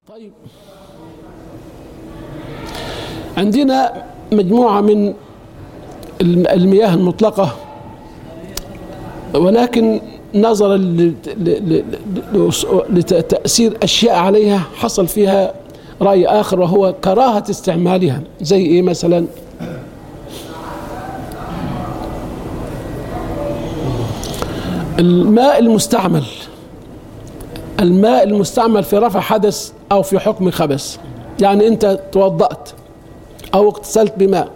طيب عندنا مجموعة من الم- المياه المطلقة ولكن نظرا ل- ل- ل- لتأثير أشياء عليها حصل فيها رأي آخر وهو كراهة استعمالها زي إيه مثلا الماء المستعمل الماء المستعمل في رفع حدث أو في حكم خبث يعني أنت توضأت أو اغتسلت بماء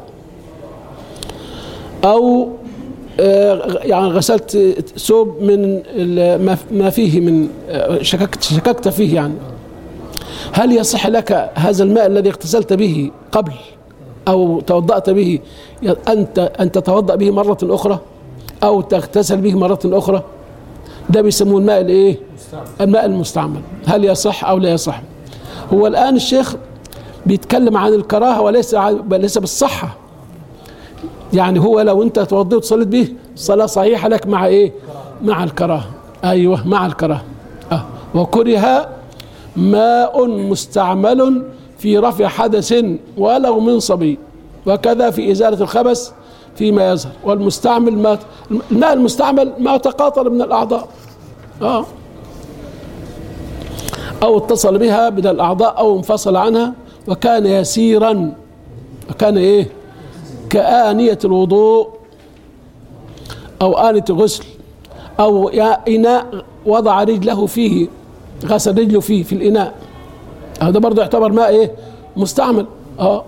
أو آه، يعني غسلت ثوب من ال- ما- ما فيه من آه، شككت شككت فيه يعني هل يصح لك هذا الماء الذي اغتسلت به قبل أو توضأت به ي- أنت أن تتوضأ به مرة أخرى أو تغتسل به مرة أخرى ده بيسموه الماء الإيه؟ الماء المستعمل هل يصح أو لا يصح هو الآن الشيخ بيتكلم عن الكراهة وليس عن- ليس بالصحة يعني هو لو انت توضيت وصليت به صلاة صحيحة لك مع ايه مع الكراهة ايوه مع الكراهة آه. وكره ماء مستعمل في رفع حدث ولو من صبي وكذا في إزالة الخبث فيما يظهر والمستعمل ما الماء المستعمل ما تقاطر من الأعضاء آه. أو اتصل بها من الأعضاء أو انفصل عنها وكان يسيرا وكان إيه كآنية الوضوء أو آنية الغسل أو يا إناء وضع رجله فيه غسل رجله فيه في الإناء هذا برضه يعتبر ماء إيه مستعمل آه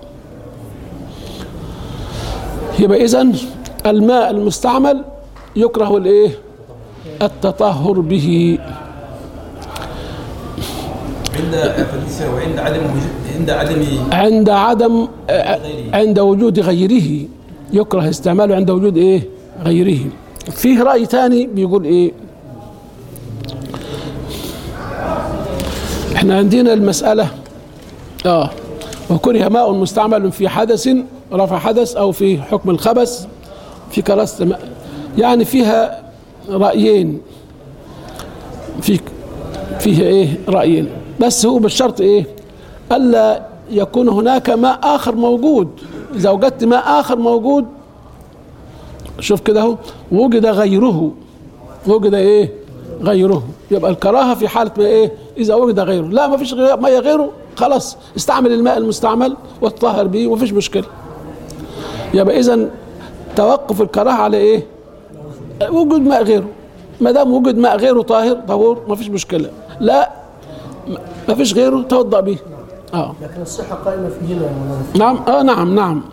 يبقى إذن الماء المستعمل يكره الإيه التطهر به عند فلسفة وعند عدم وجود عند عدم عند عدم عند وجود غيره يكره استعماله عند وجود ايه غيره فيه رأي ثاني بيقول ايه احنا عندنا المسألة اه وكره ماء مستعمل في حدث رفع حدث او في حكم الخبث في كراسة ماء يعني فيها رأيين في فيه ايه رأيين بس هو بالشرط ايه الا يكون هناك ماء اخر موجود اذا وجدت ماء اخر موجود شوف كده اهو وجد غيره وجد ايه غيره يبقى الكراهه في حاله ما ايه اذا وجد غيره لا ما فيش غير ميه غيره خلاص استعمل الماء المستعمل وتطهر به وما فيش مشكله يبقى اذا توقف الكراهه على ايه وجود ماء غيره ما دام وجد ماء غيره طاهر طهور ما فيش مشكله لا ما فيش غيره توضأ به اه لكن الصحة قائمة في هنا يا مولانا نعم اه نعم نعم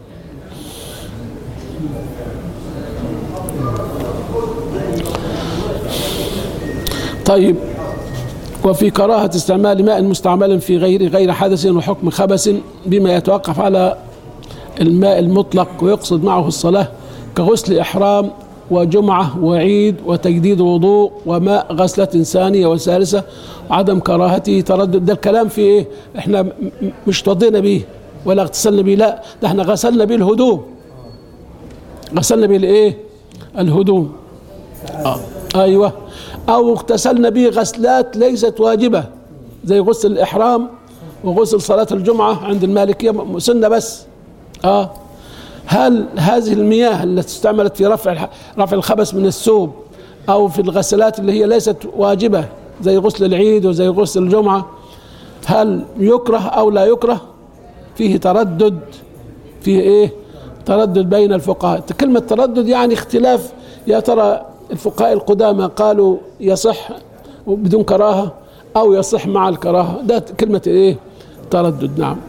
طيب وفي كراهة استعمال ماء مستعمل في غير غير حدث وحكم خبث بما يتوقف على الماء المطلق ويقصد معه الصلاة كغسل إحرام وجمعة وعيد وتجديد وضوء وماء غسلة ثانية وثالثة وعدم كراهته تردد ده الكلام في إيه إحنا م- م- مش توضينا به ولا اغتسلنا به لا ده احنا غسلنا به الهدوم غسلنا به الايه الهدوم آه. ايوه او اغتسلنا به غسلات ليست واجبه زي غسل الاحرام وغسل صلاه الجمعه عند المالكيه م- سنه بس اه هل هذه المياه التي استعملت في رفع الح- رفع الخبث من الثوب او في الغسلات اللي هي ليست واجبه زي غسل العيد وزي غسل الجمعه هل يكره او لا يكره فيه تردد فيه ايه تردد بين الفقهاء كلمة تردد يعني اختلاف يا ترى الفقهاء القدامى قالوا يصح بدون كراهة أو يصح مع الكراهة ده كلمة ايه تردد نعم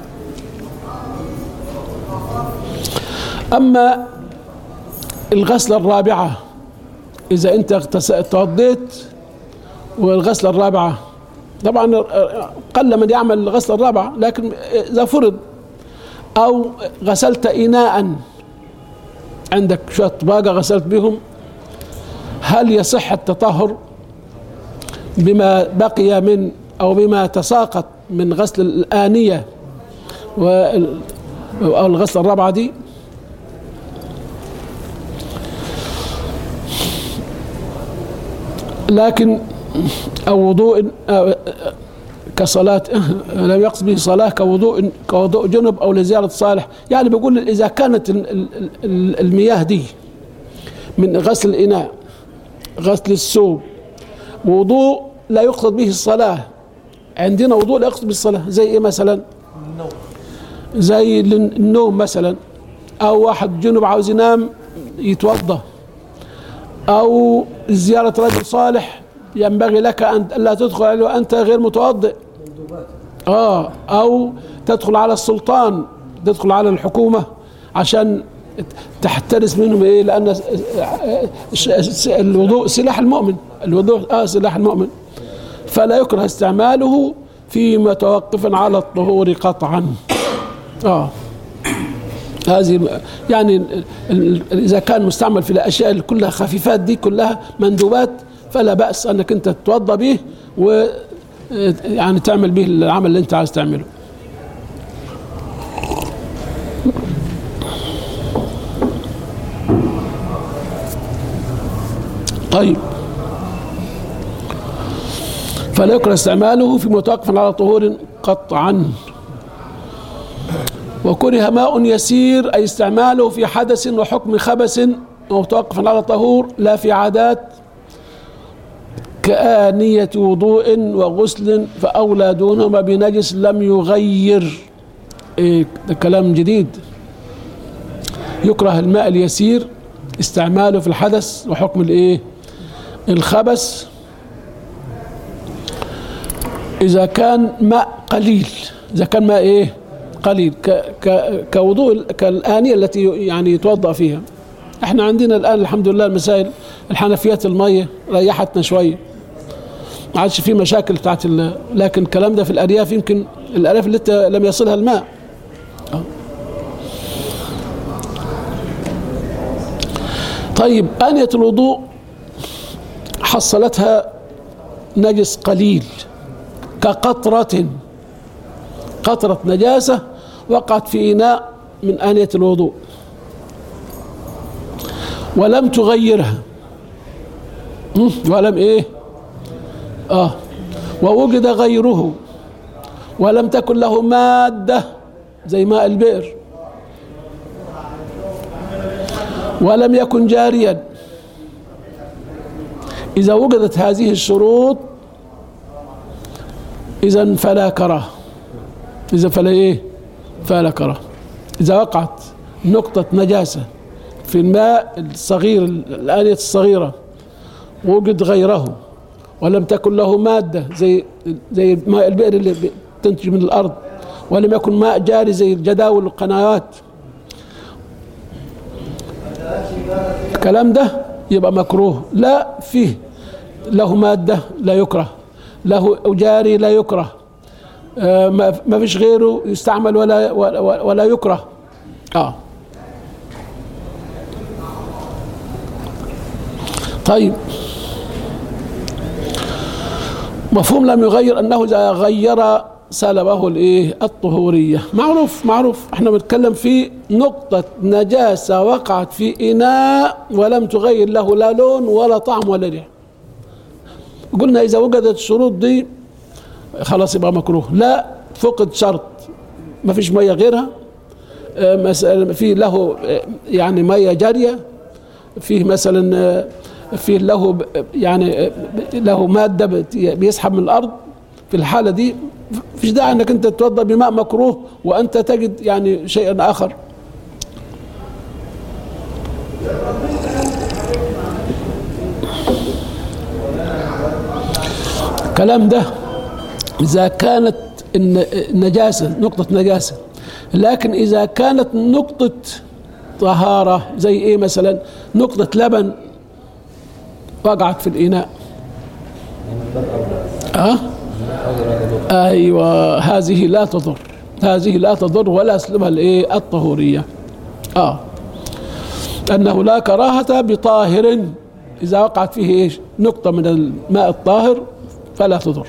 أما الغسلة الرابعة إذا أنت اغتس- توضيت والغسلة الرابعة طبعا قل من يعمل الغسلة الرابعة لكن إذا فرض أو غسلت إناء عندك شوية طباقة غسلت بهم هل يصح التطهر بما بقي من أو بما تساقط من غسل الآنية وال- أو الغسلة الرابعة دي لكن أو وضوء أو كصلاة لم يقصد به صلاة كوضوء كوضوء جنب أو لزيارة صالح يعني بيقول إذا كانت ال- ال- ال- المياه دي من غسل الإناء غسل الثوب وضوء لا يقصد به الصلاة عندنا وضوء لا يقصد به الصلاة زي إيه مثلا زي النوم مثلا أو واحد جنب عاوز ينام يتوضأ أو زيارة رجل صالح ينبغي لك أن لا تدخل عليه وأنت غير متوضئ آه أو تدخل على السلطان تدخل على الحكومة عشان تحترس منهم إيه لأن الوضوء سلاح المؤمن الوضوء آه سلاح المؤمن فلا يكره استعماله في متوقف على الطهور قطعا آه هذه يعني ال- ال- اذا كان مستعمل في الاشياء اللي كلها خفيفات دي كلها مندوبات فلا باس انك انت تتوضا به و يعني تعمل به العمل اللي انت عايز تعمله طيب فلا يكره استعماله في متوقف على طهور قطعا وكره ماء يسير أي استعماله في حدث وحكم خبث ومتوقف على طهور لا في عادات كآنية وضوء وغسل فأولى دونهما بنجس لم يغير إيه ده كلام جديد يكره الماء اليسير استعماله في الحدث وحكم الايه الخبث إذا كان ماء قليل إذا كان ماء إيه قليل ك ك كوضوء كالآنية التي يعني يتوضأ فيها احنا عندنا الآن الحمد لله المسائل الحنفيات المية ريحتنا شوية ما عادش في مشاكل بتاعت ال- لكن الكلام ده في الأرياف يمكن الأرياف اللي لسه لم يصلها الماء آه. طيب آنية الوضوء حصلتها نجس قليل كقطرة قطرة نجاسة وقعت في إناء من آنية الوضوء ولم تغيرها مم، ولم إيه آه ووجد غيره ولم تكن له مادة زي ماء البئر ولم يكن جاريا إذا وجدت هذه الشروط إذا فلا كراهة إذا فلا إيه فلا كراهة إذا وقعت نقطة نجاسة في الماء الصغير الآلية الصغيرة وجد غيره ولم تكن له مادة زي زي ماء البئر اللي تنتج من الأرض ولم يكن ماء جاري زي الجداول والقنوات الكلام ده يبقى مكروه لا فيه له مادة لا يكره له جاري لا يكره آه، ما ما فيش غيره يستعمل ولا ولا, ولا يكره اه طيب مفهوم لم يغير انه اذا غير سلبه الايه الطهوريه معروف معروف احنا بنتكلم في نقطه نجاسه وقعت في اناء ولم تغير له لا لون ولا طعم ولا ريح قلنا اذا وجدت الشروط دي خلاص يبقى مكروه لا فقد شرط ما فيش ميه غيرها آه، مسألة في له آه، يعني ميه جاريه فيه مثلا آه، فيه له ب- يعني آه، له ماده بت- بيسحب من الارض في الحاله دي فيش داعي انك انت تتوضا بماء مكروه وانت تجد يعني شيئا اخر الكلام ده إذا كانت الن- النجاسة نقطة نجاسة لكن إذا كانت نقطة طهارة زي إيه مثلا نقطة لبن وقعت في الإناء أه؟ أيوة هذه لا تضر هذه لا تضر ولا يسلبها الإيه الطهورية آه أنه لا كراهة بطاهر إذا وقعت فيه إيش نقطة من الماء الطاهر فلا تضر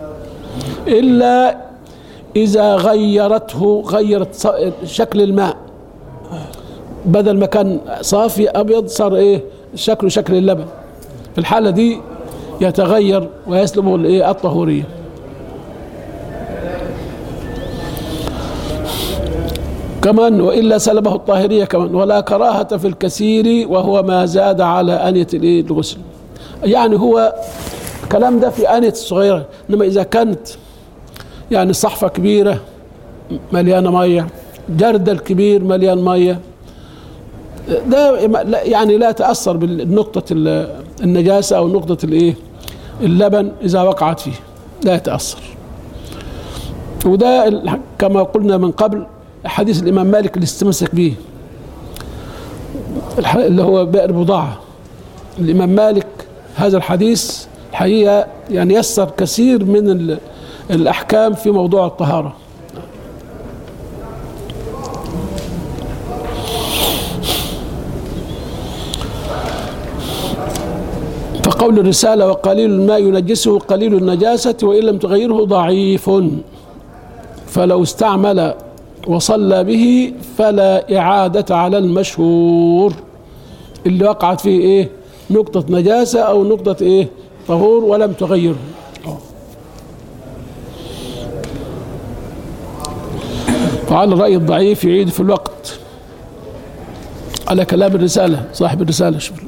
إلا إذا غيرته غيرت ص- شكل الماء بدل ما كان صافي أبيض صار إيه شكله شكل اللبن في الحالة دي يتغير ويسلبه الإيه الطهورية كمان وإلا سلبه الطاهرية كمان ولا كراهة في الكثير وهو ما زاد على أنية الإيه؟ الغسل يعني هو الكلام ده في آنية الصغيرة إنما إذا كانت يعني صحفة كبيرة مليانة مية جردل كبير مليان مية ده لا- يعني لا تأثر بنقطة ال- النجاسة أو نقطة الإيه اللبن إذا وقعت فيه لا يتأثر وده ال- كما قلنا من قبل حديث الإمام مالك اللي استمسك به الح- اللي هو بئر بضاعة الإمام مالك هذا الحديث الحقيقة يعني يسر كثير من ال- الأحكام في موضوع الطهارة فقول الرسالة وقليل الماء ينجسه قليل النجاسة وإن لم تغيره ضعيف فلو استعمل وصلى به فلا إعادة على المشهور اللي وقعت فيه إيه نقطة نجاسة أو نقطة إيه طهور ولم تغيره وعلى الرأي الضعيف يعيد في الوقت على كلام الرسالة صاحب الرسالة شوف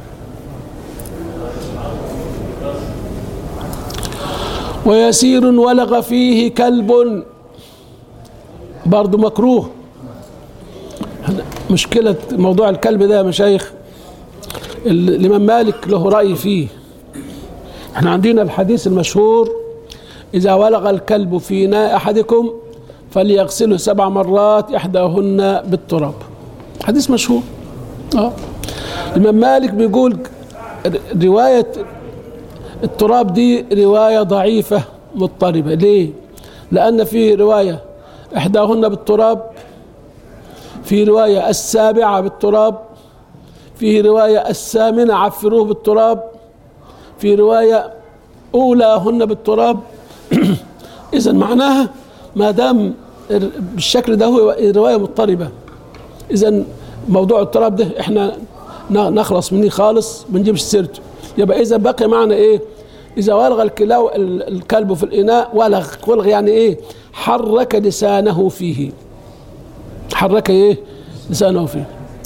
ويسير ولغ فيه كلب برضه مكروه مشكلة موضوع الكلب ده يا مشايخ ال- الإمام مالك له رأي فيه احنا عندنا الحديث المشهور إذا ولغ الكلب في إناء أحدكم فليغسله سبع مرات إحداهن بالتراب حديث مشهور اه الإمام مالك بيقول ر- رواية التراب دي رواية ضعيفة مضطربة ليه؟ لأن في رواية إحداهن بالتراب في رواية السابعة بالتراب في رواية الثامنة عفروه بالتراب في رواية أولاهن بالتراب إذا معناها ما دام ال- بالشكل ده هو رواية مضطربة إذا موضوع التراب ده إحنا ن- نخلص منه خالص ما نجيبش سيرته يبقى إذا بقي معنا إيه؟ إذا ولغ الكلاو ال- الكلب في الإناء ولغ ولغ يعني إيه؟ حرك لسانه فيه حرك إيه؟ لسانه فيه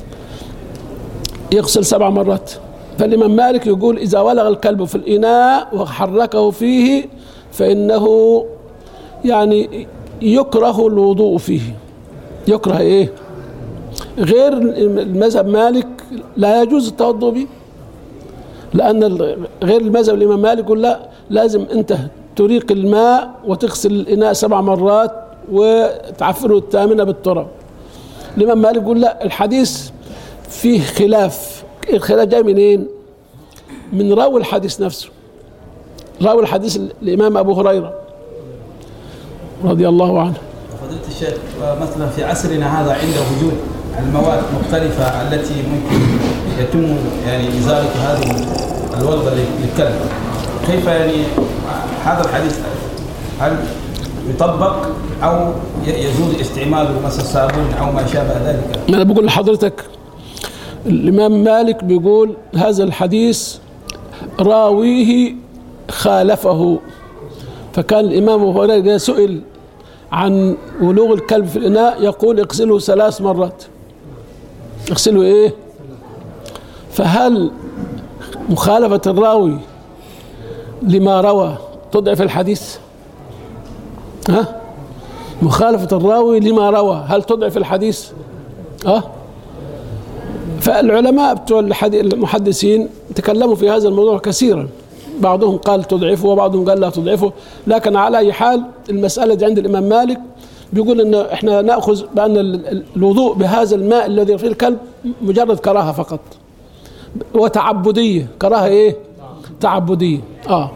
يغسل سبع مرات فالإمام مالك يقول إذا ولغ الكلب في الإناء وحركه فيه فإنه يعني يكره الوضوء فيه يكره إيه غير المذهب مالك لا يجوز التوضؤ به لأن ال- غير المذهب الإمام مالك يقول لا لازم أنت تريق الماء وتغسل الإناء سبع مرات وتعفره الثامنة بالتراب الإمام مالك يقول لا الحديث فيه خلاف الخلاف جاي منين؟ من راوي الحديث نفسه راوي الحديث الإمام أبو هريرة رضي الله عنه فضيلة الشيخ مثلا في عصرنا هذا عند وجود المواد مختلفة التي ممكن يتم يعني إزالة هذه الوضع للكلب كيف يعني هذا الحديث هل يطبق أو ي- يجوز استعماله مثلا صابون أو ما شابه ذلك أنا بقول لحضرتك الإمام مالك بيقول هذا الحديث راويه خالفه فكان الإمام أبو هريرة إذا سئل عن ولوغ الكلب في الإناء يقول اغسله ثلاث مرات اغسله إيه فهل مخالفة الراوي لما روى تضعف الحديث ها مخالفة الراوي لما روى هل تضعف الحديث اه فالعلماء بتوع الحدي- المحدثين تكلموا في هذا الموضوع كثيرا بعضهم قال تضعفه وبعضهم قال لا تضعفه لكن على اي حال المساله دي عند الامام مالك بيقول ان احنا ناخذ بان ال- ال- الوضوء بهذا الماء الذي فيه الكلب مجرد كراهه فقط وتعبديه كراهه ايه تعبديه اه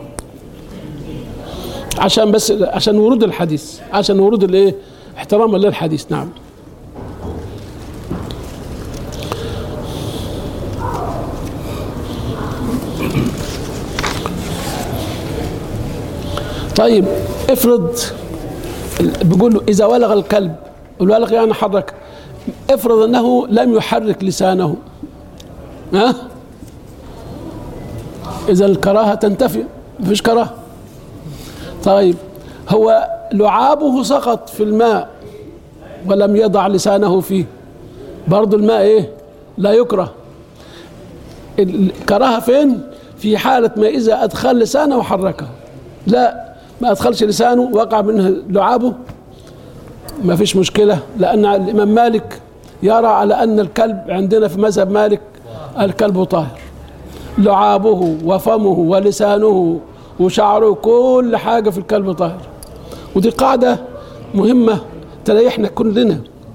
عشان بس عشان ورود الحديث عشان ورود الايه احتراما للحديث نعم طيب افرض بيقول له اذا ولغ الكلب الولغ يعني حرك افرض انه لم يحرك لسانه ها اذا الكراهه تنتفي مفيش كراهه طيب هو لعابه سقط في الماء ولم يضع لسانه فيه برضو الماء ايه لا يكره الكراهه فين في حالة ما إذا أدخل لسانه وحركه لا ما أدخلش لسانه وقع منه لعابه ما فيش مشكلة لأن الإمام مالك يرى على أن الكلب عندنا في مذهب مالك الكلب طاهر لعابه وفمه ولسانه وشعره كل حاجة في الكلب طاهر ودي قاعدة مهمة تريحنا كلنا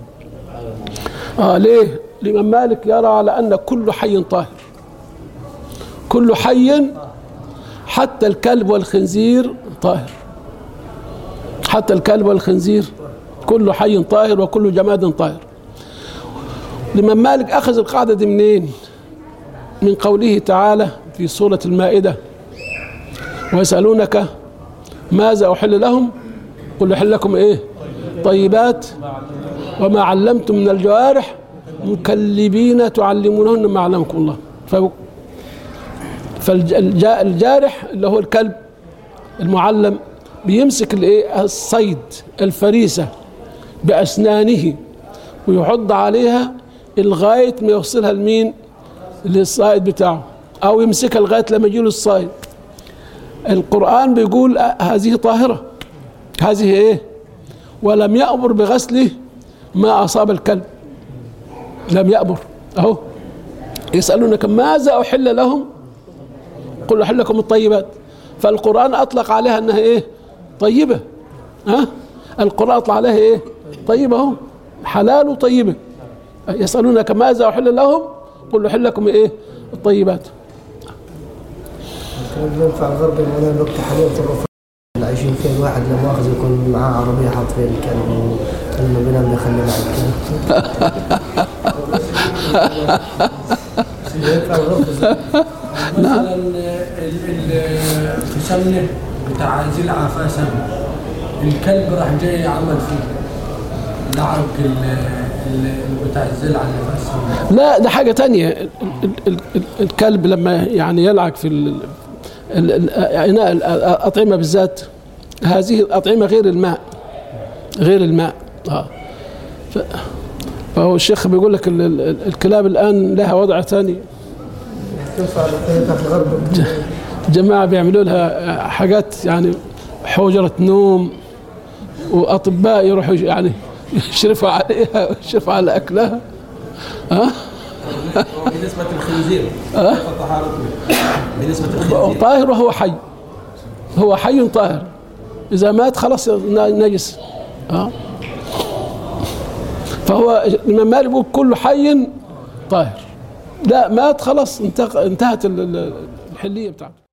آه ليه؟ الإمام مالك يرى على أن كل حي طاهر كل حي حتى الكلب والخنزير طاهر حتى الكلب والخنزير كل حي طاهر وكل جماد طاهر الإمام مالك أخذ القاعدة دي منين؟ من قوله تعالى في سورة المائدة ويسألونك ماذا أحل لهم قل أحل لكم إيه طيبات وما علمتم من الجوارح مكلبين تعلمونهن ما علمكم الله فالجارح اللي هو الكلب المعلم بيمسك الايه الصيد الفريسه باسنانه ويحض عليها لغايه ما يوصلها لمين للصائد بتاعه او يمسكها لغايه لما يجيله الصائد القران بيقول هذه طاهره هذه ايه ولم يامر بغسله ما اصاب الكلب لم يامر اهو يسالونك ماذا احل لهم قل احل لكم الطيبات فالقران اطلق عليها انها ايه طيبه ها القران اطلق عليها ايه طيبه اهو حلال وطيبه يسالونك ماذا احل لهم قل احل لكم ايه الطيبات الكلام ده ينفع الغرب ولا الوقت حاليا في الرفاه اللي عايشين فيه الواحد لا مؤاخذة يكون معاه عربية حاط فيها الكلب ولما بينام بيخلي مع الكلب ينفع الغرب مثلا ال- ال- في سمنه بتاع زلعه فيها سمنه الكلب راح جاي عمل فيه لعق ال- ال- بتاع الزلعه اللي فيها السمنه لا ده حاجة تانية ال- ال- ال- الكلب لما يعني يلعق في ال- ال- ال- إناء الأطعمة بالذات هذه الأطعمة غير الماء غير الماء آه. ف- فهو الشيخ بيقول لك ال- ال- الكلاب الآن لها وضع ثاني تنفع الوقت في الغرب جماعة بيعملوا لها حاجات يعني حجرة نوم وأطباء يروحوا يعني يشرفوا عليها ويشرفوا على أكلها ها بالنسبة للخنزير كيف طهارته بالنسبة للخنزير طاهر وهو حي هو حي طاهر إذا مات خلاص نجس ها فهو الإمام مالك بيقول كل حي طاهر لا مات خلاص انتهت ال- ال- الحلية بتاعته